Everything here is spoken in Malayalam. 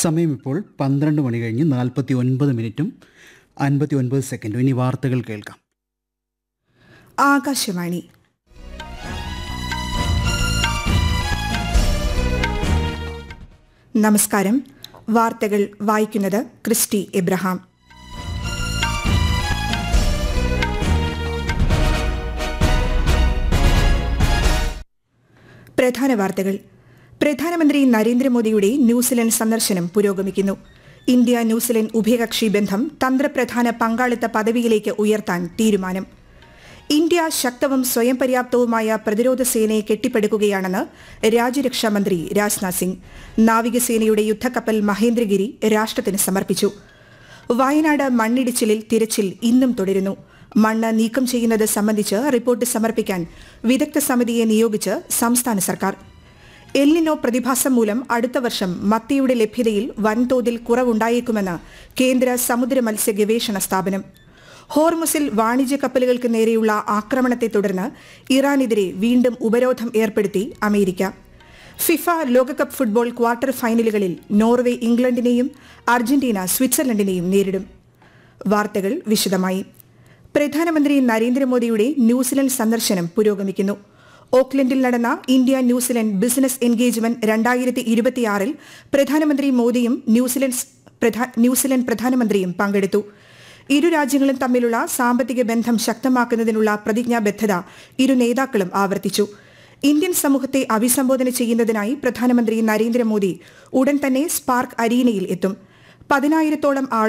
സമയം ഇപ്പോൾ പന്ത്രണ്ട് മണി കഴിഞ്ഞ് നാൽപ്പത്തി ഒൻപത് മിനിറ്റും അൻപത്തി ഒൻപത് സെക്കൻഡും ഇനി വാർത്തകൾ കേൾക്കാം ആകാശവാണി നമസ്കാരം വാർത്തകൾ വായിക്കുന്നത് ക്രിസ്റ്റി എബ്രഹാം പ്രധാന വാർത്തകൾ പ്രധാനമന്ത്രി നരേന്ദ്രമോദിയുടെ ന്യൂസിലൻഡ് സന്ദർശനം പുരോഗമിക്കുന്നു ഇന്ത്യ ന്യൂസിലൻഡ് ഉഭയകക്ഷി ബന്ധം തന്ത്രപ്രധാന പങ്കാളിത്ത പദവിയിലേക്ക് ഉയർത്താൻ തീരുമാനം ഇന്ത്യ ശക്തവും സ്വയം പര്യാപ്തവുമായ പ്രതിരോധ സേനയെ കെട്ടിപ്പടുക്കുകയാണെന്ന് രാജ്യരക്ഷാമന്ത്രി രാജ്നാഥ് സിംഗ് നാവികസേനയുടെ യുദ്ധക്കപ്പൽ മഹേന്ദ്രഗിരി രാഷ്ട്രത്തിന് സമർപ്പിച്ചു വയനാട് മണ്ണിടിച്ചിലിൽ തിരച്ചിൽ ഇന്നും തുടരുന്നു മണ്ണ് നീക്കം ചെയ്യുന്നത് സംബന്ധിച്ച് റിപ്പോർട്ട് സമർപ്പിക്കാൻ വിദഗ്ധ സമിതിയെ നിയോഗിച്ച് സംസ്ഥാന സർക്കാർ എല്ലിനോ പ്രതിഭാസം മൂലം അടുത്ത വർഷം മത്തിയുടെ ലഭ്യതയിൽ വൻതോതിൽ കുറവുണ്ടായേക്കുമെന്ന് കേന്ദ്ര സമുദ്ര മത്സ്യ ഗവേഷണ സ്ഥാപനം ഹോർമുസിൽ വാണിജ്യ കപ്പലുകൾക്ക് നേരെയുള്ള ആക്രമണത്തെ തുടർന്ന് ഇറാനെതിരെ വീണ്ടും ഉപരോധം ഏർപ്പെടുത്തി അമേരിക്ക ഫിഫ ലോകകപ്പ് ഫുട്ബോൾ ക്വാർട്ടർ ഫൈനലുകളിൽ നോർവേ ഇംഗ്ലണ്ടിനെയും അർജന്റീന സ്വിറ്റ്സർലൻഡിനെയും നേരിടും വാർത്തകൾ വിശദമായി പ്രധാനമന്ത്രി നരേന്ദ്രമോദിയുടെ ന്യൂസിലൻഡ് സന്ദർശനം പുരോഗമിക്കുന്നു ഓക്ലൻഡിൽ നടന്ന ഇന്ത്യ ന്യൂസിലൻഡ് ബിസിനസ് എൻഗേജ്മെന്റ് രണ്ടായിരത്തി ഇരുപത്തിയാറിൽ പ്രധാനമന്ത്രി മോദിയും ന്യൂസിലൻഡ് പ്രധാ- ന്യൂസിലൻഡ് പ്രധാനമന്ത്രിയും പങ്കെടുത്തു ഇരു രാജ്യങ്ങളും തമ്മിലുള്ള സാമ്പത്തിക ബന്ധം ശക്തമാക്കുന്നതിനുള്ള പ്രതിജ്ഞാബദ്ധത ഇരു നേതാക്കളും ആവർത്തിച്ചു ഇന്ത്യൻ സമൂഹത്തെ അഭിസംബോധന ചെയ്യുന്നതിനായി പ്രധാനമന്ത്രി നരേന്ദ്രമോദി ഉടൻ തന്നെ സ്പാർക്ക് അരീനയിൽ എത്തും പതിനായിരത്തോളം ആൾ